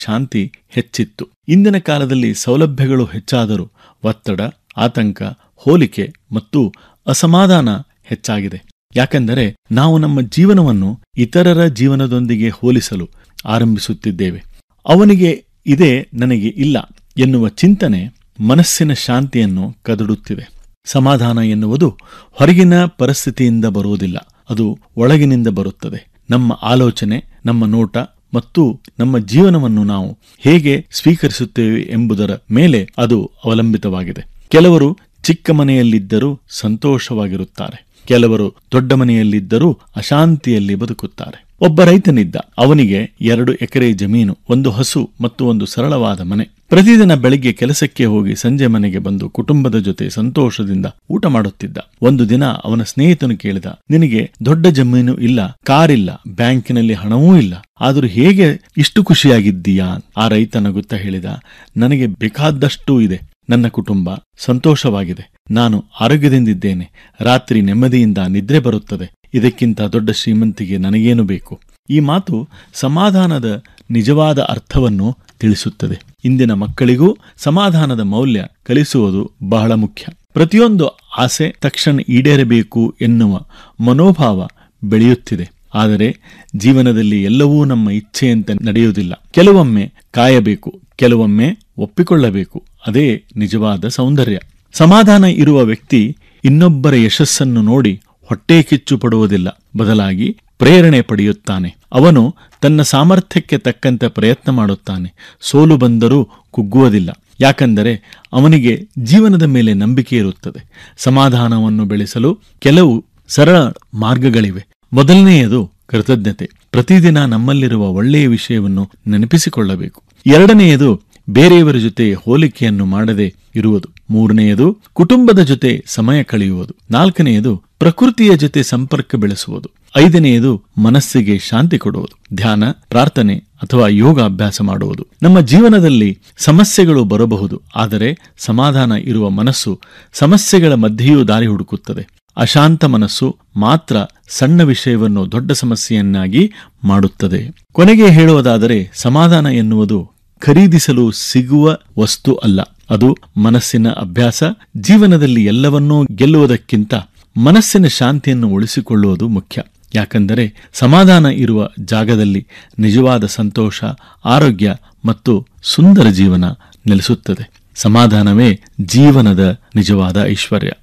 ಶಾಂತಿ ಹೆಚ್ಚಿತ್ತು ಇಂದಿನ ಕಾಲದಲ್ಲಿ ಸೌಲಭ್ಯಗಳು ಹೆಚ್ಚಾದರೂ ಒತ್ತಡ ಆತಂಕ ಹೋಲಿಕೆ ಮತ್ತು ಅಸಮಾಧಾನ ಹೆಚ್ಚಾಗಿದೆ ಯಾಕೆಂದರೆ ನಾವು ನಮ್ಮ ಜೀವನವನ್ನು ಇತರರ ಜೀವನದೊಂದಿಗೆ ಹೋಲಿಸಲು ಆರಂಭಿಸುತ್ತಿದ್ದೇವೆ ಅವನಿಗೆ ಇದೇ ನನಗೆ ಇಲ್ಲ ಎನ್ನುವ ಚಿಂತನೆ ಮನಸ್ಸಿನ ಶಾಂತಿಯನ್ನು ಕದಡುತ್ತಿದೆ ಸಮಾಧಾನ ಎನ್ನುವುದು ಹೊರಗಿನ ಪರಿಸ್ಥಿತಿಯಿಂದ ಬರುವುದಿಲ್ಲ ಅದು ಒಳಗಿನಿಂದ ಬರುತ್ತದೆ ನಮ್ಮ ಆಲೋಚನೆ ನಮ್ಮ ನೋಟ ಮತ್ತು ನಮ್ಮ ಜೀವನವನ್ನು ನಾವು ಹೇಗೆ ಸ್ವೀಕರಿಸುತ್ತೇವೆ ಎಂಬುದರ ಮೇಲೆ ಅದು ಅವಲಂಬಿತವಾಗಿದೆ ಕೆಲವರು ಚಿಕ್ಕ ಮನೆಯಲ್ಲಿದ್ದರೂ ಸಂತೋಷವಾಗಿರುತ್ತಾರೆ ಕೆಲವರು ದೊಡ್ಡ ಮನೆಯಲ್ಲಿದ್ದರೂ ಅಶಾಂತಿಯಲ್ಲಿ ಬದುಕುತ್ತಾರೆ ಒಬ್ಬ ರೈತನಿದ್ದ ಅವನಿಗೆ ಎರಡು ಎಕರೆ ಜಮೀನು ಒಂದು ಹಸು ಮತ್ತು ಒಂದು ಸರಳವಾದ ಮನೆ ಪ್ರತಿದಿನ ಬೆಳಿಗ್ಗೆ ಕೆಲಸಕ್ಕೆ ಹೋಗಿ ಸಂಜೆ ಮನೆಗೆ ಬಂದು ಕುಟುಂಬದ ಜೊತೆ ಸಂತೋಷದಿಂದ ಊಟ ಮಾಡುತ್ತಿದ್ದ ಒಂದು ದಿನ ಅವನ ಸ್ನೇಹಿತನು ಕೇಳಿದ ನಿನಗೆ ದೊಡ್ಡ ಜಮೀನು ಇಲ್ಲ ಕಾರಿಲ್ಲ ಬ್ಯಾಂಕಿನಲ್ಲಿ ಹಣವೂ ಇಲ್ಲ ಆದರೂ ಹೇಗೆ ಇಷ್ಟು ಖುಷಿಯಾಗಿದ್ದೀಯಾ ಆ ರೈತ ನಗುತ್ತಾ ಹೇಳಿದ ನನಗೆ ಬೇಕಾದಷ್ಟು ಇದೆ ನನ್ನ ಕುಟುಂಬ ಸಂತೋಷವಾಗಿದೆ ನಾನು ಆರೋಗ್ಯದಿಂದಿದ್ದೇನೆ ರಾತ್ರಿ ನೆಮ್ಮದಿಯಿಂದ ನಿದ್ರೆ ಬರುತ್ತದೆ ಇದಕ್ಕಿಂತ ದೊಡ್ಡ ಶ್ರೀಮಂತಿಗೆ ನನಗೇನು ಬೇಕು ಈ ಮಾತು ಸಮಾಧಾನದ ನಿಜವಾದ ಅರ್ಥವನ್ನು ತಿಳಿಸುತ್ತದೆ ಇಂದಿನ ಮಕ್ಕಳಿಗೂ ಸಮಾಧಾನದ ಮೌಲ್ಯ ಕಲಿಸುವುದು ಬಹಳ ಮುಖ್ಯ ಪ್ರತಿಯೊಂದು ಆಸೆ ತಕ್ಷಣ ಈಡೇರಬೇಕು ಎನ್ನುವ ಮನೋಭಾವ ಬೆಳೆಯುತ್ತಿದೆ ಆದರೆ ಜೀವನದಲ್ಲಿ ಎಲ್ಲವೂ ನಮ್ಮ ಇಚ್ಛೆಯಂತೆ ನಡೆಯುವುದಿಲ್ಲ ಕೆಲವೊಮ್ಮೆ ಕಾಯಬೇಕು ಕೆಲವೊಮ್ಮೆ ಒಪ್ಪಿಕೊಳ್ಳಬೇಕು ಅದೇ ನಿಜವಾದ ಸೌಂದರ್ಯ ಸಮಾಧಾನ ಇರುವ ವ್ಯಕ್ತಿ ಇನ್ನೊಬ್ಬರ ಯಶಸ್ಸನ್ನು ನೋಡಿ ಹೊಟ್ಟೆ ಕಿಚ್ಚು ಪಡುವುದಿಲ್ಲ ಬದಲಾಗಿ ಪ್ರೇರಣೆ ಪಡೆಯುತ್ತಾನೆ ಅವನು ತನ್ನ ಸಾಮರ್ಥ್ಯಕ್ಕೆ ತಕ್ಕಂತೆ ಪ್ರಯತ್ನ ಮಾಡುತ್ತಾನೆ ಸೋಲು ಬಂದರೂ ಕುಗ್ಗುವುದಿಲ್ಲ ಯಾಕಂದರೆ ಅವನಿಗೆ ಜೀವನದ ಮೇಲೆ ನಂಬಿಕೆ ಇರುತ್ತದೆ ಸಮಾಧಾನವನ್ನು ಬೆಳೆಸಲು ಕೆಲವು ಸರಳ ಮಾರ್ಗಗಳಿವೆ ಮೊದಲನೆಯದು ಕೃತಜ್ಞತೆ ಪ್ರತಿದಿನ ನಮ್ಮಲ್ಲಿರುವ ಒಳ್ಳೆಯ ವಿಷಯವನ್ನು ನೆನಪಿಸಿಕೊಳ್ಳಬೇಕು ಎರಡನೆಯದು ಬೇರೆಯವರ ಜೊತೆ ಹೋಲಿಕೆಯನ್ನು ಮಾಡದೆ ಇರುವುದು ಮೂರನೆಯದು ಕುಟುಂಬದ ಜೊತೆ ಸಮಯ ಕಳೆಯುವುದು ನಾಲ್ಕನೆಯದು ಪ್ರಕೃತಿಯ ಜೊತೆ ಸಂಪರ್ಕ ಬೆಳೆಸುವುದು ಐದನೆಯದು ಮನಸ್ಸಿಗೆ ಶಾಂತಿ ಕೊಡುವುದು ಧ್ಯಾನ ಪ್ರಾರ್ಥನೆ ಅಥವಾ ಯೋಗ ಅಭ್ಯಾಸ ಮಾಡುವುದು ನಮ್ಮ ಜೀವನದಲ್ಲಿ ಸಮಸ್ಯೆಗಳು ಬರಬಹುದು ಆದರೆ ಸಮಾಧಾನ ಇರುವ ಮನಸ್ಸು ಸಮಸ್ಯೆಗಳ ಮಧ್ಯೆಯೂ ದಾರಿ ಹುಡುಕುತ್ತದೆ ಅಶಾಂತ ಮನಸ್ಸು ಮಾತ್ರ ಸಣ್ಣ ವಿಷಯವನ್ನು ದೊಡ್ಡ ಸಮಸ್ಯೆಯನ್ನಾಗಿ ಮಾಡುತ್ತದೆ ಕೊನೆಗೆ ಹೇಳುವುದಾದರೆ ಸಮಾಧಾನ ಎನ್ನುವುದು ಖರೀದಿಸಲು ಸಿಗುವ ವಸ್ತು ಅಲ್ಲ ಅದು ಮನಸ್ಸಿನ ಅಭ್ಯಾಸ ಜೀವನದಲ್ಲಿ ಎಲ್ಲವನ್ನೂ ಗೆಲ್ಲುವುದಕ್ಕಿಂತ ಮನಸ್ಸಿನ ಶಾಂತಿಯನ್ನು ಉಳಿಸಿಕೊಳ್ಳುವುದು ಮುಖ್ಯ ಯಾಕಂದರೆ ಸಮಾಧಾನ ಇರುವ ಜಾಗದಲ್ಲಿ ನಿಜವಾದ ಸಂತೋಷ ಆರೋಗ್ಯ ಮತ್ತು ಸುಂದರ ಜೀವನ ನೆಲೆಸುತ್ತದೆ ಸಮಾಧಾನವೇ ಜೀವನದ ನಿಜವಾದ ಐಶ್ವರ್ಯ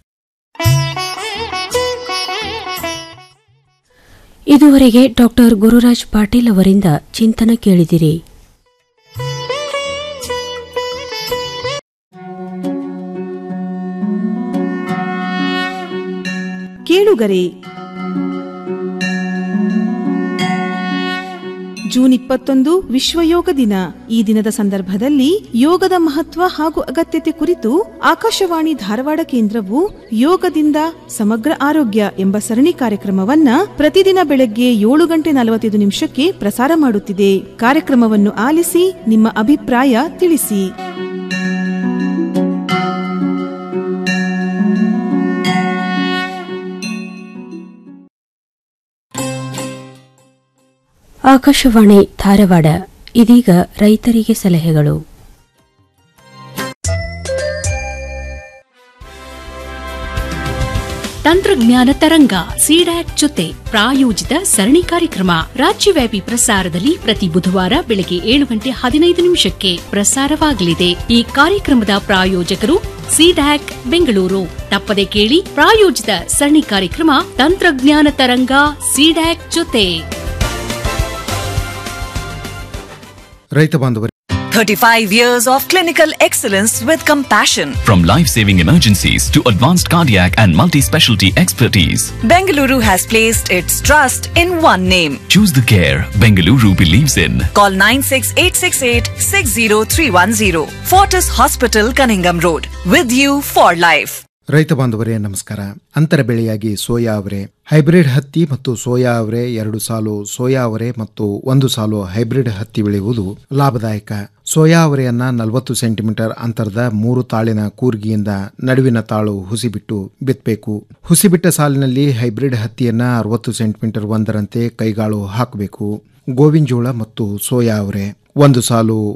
ಇದುವರೆಗೆ ಡಾಕ್ಟರ್ ಗುರುರಾಜ್ ಪಾಟೀಲ್ ಅವರಿಂದ ಚಿಂತನ ಕೇಳಿದಿರಿ ಕೇಳುಗರೆ ಜೂನ್ ಇಪ್ಪತ್ತೊಂದು ವಿಶ್ವ ಯೋಗ ದಿನ ಈ ದಿನದ ಸಂದರ್ಭದಲ್ಲಿ ಯೋಗದ ಮಹತ್ವ ಹಾಗೂ ಅಗತ್ಯತೆ ಕುರಿತು ಆಕಾಶವಾಣಿ ಧಾರವಾಡ ಕೇಂದ್ರವು ಯೋಗದಿಂದ ಸಮಗ್ರ ಆರೋಗ್ಯ ಎಂಬ ಸರಣಿ ಕಾರ್ಯಕ್ರಮವನ್ನ ಪ್ರತಿದಿನ ಬೆಳಗ್ಗೆ ಏಳು ಗಂಟೆ ನಲವತ್ತೈದು ನಿಮಿಷಕ್ಕೆ ಪ್ರಸಾರ ಮಾಡುತ್ತಿದೆ ಕಾರ್ಯಕ್ರಮವನ್ನು ಆಲಿಸಿ ನಿಮ್ಮ ಅಭಿಪ್ರಾಯ ತಿಳಿಸಿ ಆಕಾಶವಾಣಿ ಧಾರವಾಡ ಇದೀಗ ರೈತರಿಗೆ ಸಲಹೆಗಳು ತಂತ್ರಜ್ಞಾನ ತರಂಗ ಸಿಡ್ಯಾಕ್ ಜೊತೆ ಪ್ರಾಯೋಜಿತ ಸರಣಿ ಕಾರ್ಯಕ್ರಮ ರಾಜ್ಯವ್ಯಾಪಿ ಪ್ರಸಾರದಲ್ಲಿ ಪ್ರತಿ ಬುಧವಾರ ಬೆಳಗ್ಗೆ ಏಳು ಗಂಟೆ ಹದಿನೈದು ನಿಮಿಷಕ್ಕೆ ಪ್ರಸಾರವಾಗಲಿದೆ ಈ ಕಾರ್ಯಕ್ರಮದ ಪ್ರಾಯೋಜಕರು ಸಿಡ್ಯಾಕ್ ಬೆಂಗಳೂರು ತಪ್ಪದೆ ಕೇಳಿ ಪ್ರಾಯೋಜಿತ ಸರಣಿ ಕಾರ್ಯಕ್ರಮ ತಂತ್ರಜ್ಞಾನ ತರಂಗ ಸಿಡ್ಯಾಕ್ ಜೊತೆ ರೈತ ಬಾಂಧವರೇ 35 years of clinical excellence with compassion. From life saving emergencies to advanced cardiac and multi specialty expertise, Bengaluru has placed its trust in one name. choose the care Bengaluru believes in. Call 96868 60310. Fortis Hospital, Cunningham Road. With you for life. ರೈತ ಬಾಂಧವರೇ ನಮಸ್ಕಾರ ಅಂತರ ಬೆಳೆಯಾಗಿ soya ಅವರೆ hybrid ಹತ್ತಿ ಮತ್ತು soya ಅವರೆ ಎರಡು ಸಾಲು ಸೋಯಾ ಅವರೆ ಮತ್ತು ಒಂದು ಸಾಲು ಹೈಬ್ರಿಡ್ ಹತ್ತಿ ಬೆಳೆಯುವುದು ಲಾಭದಾಯಕ ಸೋಯಾ ಅವರೆಯನ್ನ ನಲವತ್ತು ಸೆಂಟಿಮೀಟರ್ ಅಂತರದ ಮೂರು ತಾಳಿನ ಕೂರ್ಗಿಯಿಂದ ನಡುವಿನ ತಾಳು ಹುಸಿಬಿಟ್ಟು ಬಿತ್ತಬೇಕು ಹುಸಿಬಿಟ್ಟ ಸಾಲಿನಲ್ಲಿ ಹೈಬ್ರಿಡ್ ಹತ್ತಿಯನ್ನ ಅರವತ್ತು ಸೆಂಟಿಮೀಟರ್ ಒಂದರಂತೆ ಕೈಗಾಳು ಹಾಕಬೇಕು ಗೋವಿನ ಜೋಳ ಮತ್ತು ಸೋಯಾ ಅವರೆ ಒಂದು ಸಾಲು